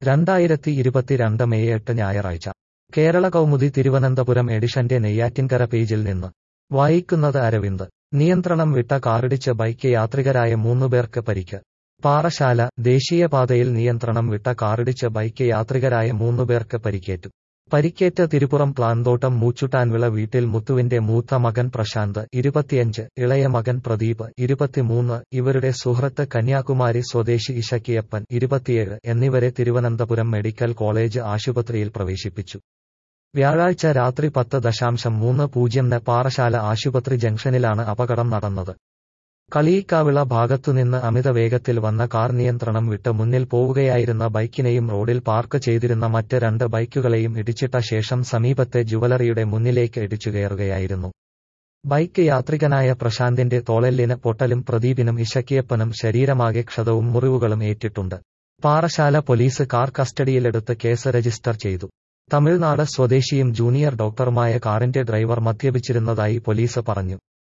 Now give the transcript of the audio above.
രണ്ടായിരത്തി ഇരുപത്തിരണ്ട് മെയ് എട്ട് ഞായറാഴ്ച കേരള കൗമുദി തിരുവനന്തപുരം എഡിഷന്റെ നെയ്യാറ്റിൻകര പേജിൽ നിന്ന് വായിക്കുന്നത് അരവിന്ദ് നിയന്ത്രണം വിട്ട കാറിടിച്ച് ബൈക്ക് യാത്രികരായ മൂന്നുപേർക്ക് പരിക്ക് പാറശാല ദേശീയപാതയിൽ നിയന്ത്രണം വിട്ട കാറിടിച്ച് ബൈക്ക് യാത്രികരായ മൂന്നുപേർക്ക് പരിക്കേറ്റു പരിക്കേറ്റ തിരുപ്പുറം പ്ലാന്തോട്ടം മൂച്ചുട്ടാൻവിള വീട്ടിൽ മുത്തുവിന്റെ മൂത്ത മകൻ പ്രശാന്ത് ഇരുപത്തിയഞ്ച് ഇളയ മകൻ പ്രദീപ് ഇരുപത്തിമൂന്ന് ഇവരുടെ സുഹൃത്ത് കന്യാകുമാരി സ്വദേശി ഇശക്കിയപ്പൻ ഇരുപത്തിയേഴ് എന്നിവരെ തിരുവനന്തപുരം മെഡിക്കൽ കോളേജ് ആശുപത്രിയിൽ പ്രവേശിപ്പിച്ചു വ്യാഴാഴ്ച രാത്രി പത്ത് ദശാംശം മൂന്ന് പൂജ്യംന് പാറശാല ആശുപത്രി ജംഗ്ഷനിലാണ് അപകടം നടന്നത് കളിയിക്കാവിള ഭാഗത്തുനിന്ന് അമിത വേഗത്തിൽ വന്ന കാർ നിയന്ത്രണം വിട്ട് മുന്നിൽ പോവുകയായിരുന്ന ബൈക്കിനെയും റോഡിൽ പാർക്ക് ചെയ്തിരുന്ന മറ്റ് രണ്ട് ബൈക്കുകളെയും ഇടിച്ചിട്ട ശേഷം സമീപത്തെ ജുവലറിയുടെ മുന്നിലേക്ക് ഇടിച്ചുകയറുകയായിരുന്നു ബൈക്ക് യാത്രികനായ പ്രശാന്തിന്റെ തോളെല്ലിന് പൊട്ടലും പ്രദീപിനും ഇശക്കിയപ്പനും ശരീരമാകെ ക്ഷതവും മുറിവുകളും ഏറ്റിട്ടുണ്ട് പാറശാല പോലീസ് കാർ കസ്റ്റഡിയിലെടുത്ത് കേസ് രജിസ്റ്റർ ചെയ്തു തമിഴ്നാട് സ്വദേശിയും ജൂനിയർ ഡോക്ടറുമായ കാറിന്റെ ഡ്രൈവർ മദ്യപിച്ചിരുന്നതായി പോലീസ് പറഞ്ഞു